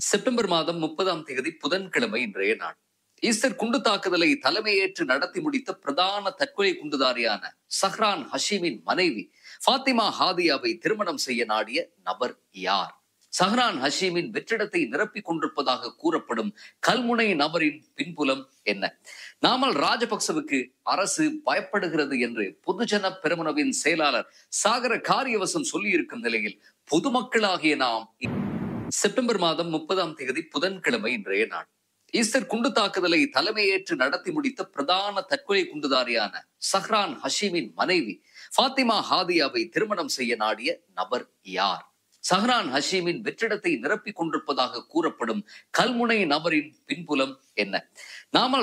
September மாதம் முப்பதாம் தேதி புதன்கிழமை இன்றைய நாள் ஈஸ்டர் குண்டு தாக்குதலை தலைமையேற்று நடத்தி முடித்த பிரதான தற்கொலை குண்டுதாரியான சஹ்ரான் ஹஷீமின் மனைவி ஃபாத்திமா ஹாதியாவை திருமணம் செய்ய நாடிய நபர் யார் சஹ்ரான் ஹஷீமின் வெற்றிடத்தை நிரப்பிக் கொண்டிருப்பதாக கூறப்படும் கல்முனை நபரின் பின்புலம் என்ன நாமல் ராஜபக்சவுக்கு அரசு பயப்படுகிறது என்று பொதுஜன பெருமனவின் செயலாளர் சாகர காரியவசம் சொல்லியிருக்கும் நிலையில் பொதுமக்களாகிய நாம் செப்டம்பர் மாதம் முப்பதாம் தேதி புதன்கிழமை இன்றைய நாள் ஈஸ்டர் குண்டு தாக்குதலை தலைமையேற்று நடத்தி முடித்த பிரதான தற்கொலை குண்டுதாரியான சஹ்ரான் ஹஷீமின் மனைவி ஃபாத்திமா ஹாதியாவை திருமணம் செய்ய நாடிய நபர் யார் சஹ்ரான் ஹஷீமின் வெற்றிடத்தை நிரப்பிக் கொண்டிருப்பதாக கூறப்படும் கல்முனை நபரின் பின்புலம் என்ன நாமல்